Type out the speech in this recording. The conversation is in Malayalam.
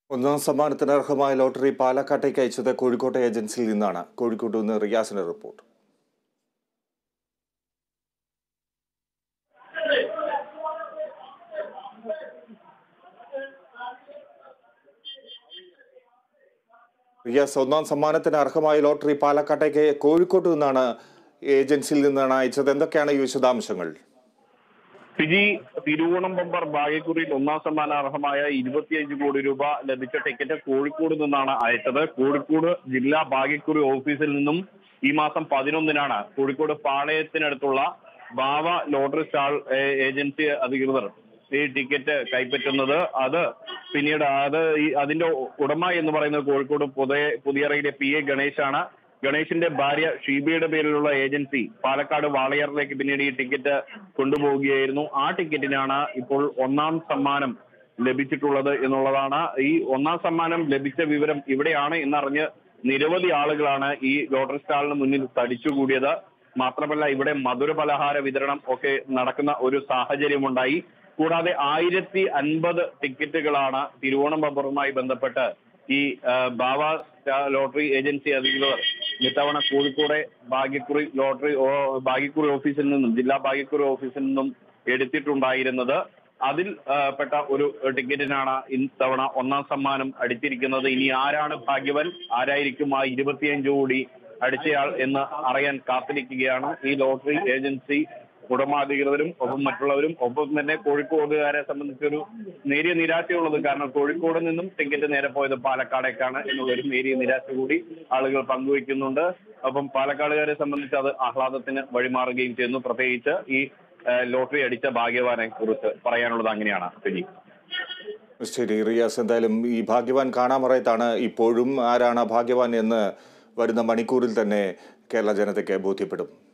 ഒന്നാം സമ്മാനത്തിന് അർഹമായ ലോട്ടറി പാലക്കാട്ടേക്ക് അയച്ചത് കോഴിക്കോട്ടെ ഏജൻസിയിൽ നിന്നാണ് കോഴിക്കോട്ട് നിന്ന് റിയാസിന്റെ റിപ്പോർട്ട് റിയാസ് ഒന്നാം സമ്മാനത്തിന് അർഹമായ ലോട്ടറി പാലക്കാട്ടേക്ക് കോഴിക്കോട്ട് നിന്നാണ് ഏജൻസിയിൽ നിന്നാണ് അയച്ചത് എന്തൊക്കെയാണ് ഈ വിശദാംശങ്ങൾ ഫിജി തിരുവോണം ബമ്പർ ഭാഗ്യക്കുറിയിൽ ഒന്നാം സമ്മാന അർഹമായ ഇരുപത്തിയഞ്ച് കോടി രൂപ ലഭിച്ച ടിക്കറ്റ് കോഴിക്കോട് നിന്നാണ് അയച്ചത് കോഴിക്കോട് ജില്ലാ ഭാഗ്യക്കുറി ഓഫീസിൽ നിന്നും ഈ മാസം പതിനൊന്നിനാണ് കോഴിക്കോട് പാളയത്തിനടുത്തുള്ള ബാവ ലോട്ടറി സ്റ്റാൾ ഏ- ഏജൻസി അധികൃതർ ഈ ടിക്കറ്റ് കൈപ്പറ്റുന്നത് അത് പിന്നീട് അത് ഈ അതിന്റെ ഉടമ എന്ന് പറയുന്നത് കോഴിക്കോട് പുതിയ പുതിയറയിലെ പി എ ഗണേശാണ് ഗണേഷിന്റെ ഭാര്യ ഷീബയുടെ പേരിലുള്ള ഏജൻസി പാലക്കാട് വാളയാറിലേക്ക് പിന്നീട് ഈ ടിക്കറ്റ് കൊണ്ടുപോവുകയായിരുന്നു ആ ടിക്കറ്റിനാണ് ഇപ്പോൾ ഒന്നാം സമ്മാനം ലഭിച്ചിട്ടുള്ളത് എന്നുള്ളതാണ് ഈ ഒന്നാം സമ്മാനം ലഭിച്ച വിവരം ഇവിടെയാണ് എന്നറിഞ്ഞ് നിരവധി ആളുകളാണ് ഈ ലോട്ടറി സ്റ്റാളിന് മുന്നിൽ തടിച്ചുകൂടിയത് മാത്രമല്ല ഇവിടെ മധുര പലഹാര വിതരണം ഒക്കെ നടക്കുന്ന ഒരു സാഹചര്യമുണ്ടായി കൂടാതെ ആയിരത്തി അൻപത് ടിക്കറ്റുകളാണ് തിരുവോണം ബമ്പറുമായി ബന്ധപ്പെട്ട് ഈ ആ, ബാവ സ്റ്റാ- ലോട്ടറി ഏജൻസി അധികൃതർ ഇത്തവണ കോഴിക്കോടെ ഭാഗ്യക്കുറി ലോട്ടറി ഓ- ഭാഗ്യക്കുറി ഓഫീസിൽ നിന്നും ജില്ലാ ഭാഗ്യക്കുറി ഓഫീസിൽ നിന്നും എടുത്തിട്ടുണ്ടായിരുന്നത് അതിൽ ആ, പെട്ട ഒരു ടിക്കറ്റിനാണ് ഇത്തവണ ഒന്നാം സമ്മാനം അടിച്ചിരിക്കുന്നത് ഇനി ആരാണ് ഭാഗ്യവൻ ആരായിരിക്കും ആ ഇരുപത്തിയഞ്ച് കോടി അടിച്ചയാൾ എന്ന് അറിയാൻ കാത്തിരിക്കുകയാണ് ഈ ലോട്ടറി ഏജൻസി ഉടമാധികൃതരും ഒപ്പം മറ്റുള്ളവരും ഒപ്പം തന്നെ കോഴിക്കോടുകാരെ സംബന്ധിച്ചൊരു നേരിയ നിരാശയുള്ളത് കാരണം കോഴിക്കോട് നിന്നും ടിക്കറ്റ് നേരെ പോയത് പാലക്കാടേക്കാണ് എന്നുള്ളൊരു നേരിയ നിരാശ കൂടി ആളുകൾ പങ്കുവെക്കുന്നുണ്ട് ഒപ്പം പാലക്കാടുകാരെ സംബന്ധിച്ച് അത് ആഹ്ലാദത്തിന് വഴിമാറുകയും ചെയ്യുന്നു പ്രത്യേകിച്ച് ഈ ഏഹ്, ലോട്ടറി അടിച്ച ഭാഗ്യവാനെ കുറിച്ച് പറയാനുള്ളത് അങ്ങനെയാണ് ഫിജി ശരി റിയാസ് എന്തായാലും ഈ ഭാഗ്യവാൻ കാണാമറയത്താണ് ഇപ്പോഴും ആരാണ് ആ ഭാഗ്യവാൻ എന്ന് വരുന്ന മണിക്കൂറിൽ തന്നെ കേരള ജനതയ്ക്ക് ബോധ്യപ്പെടും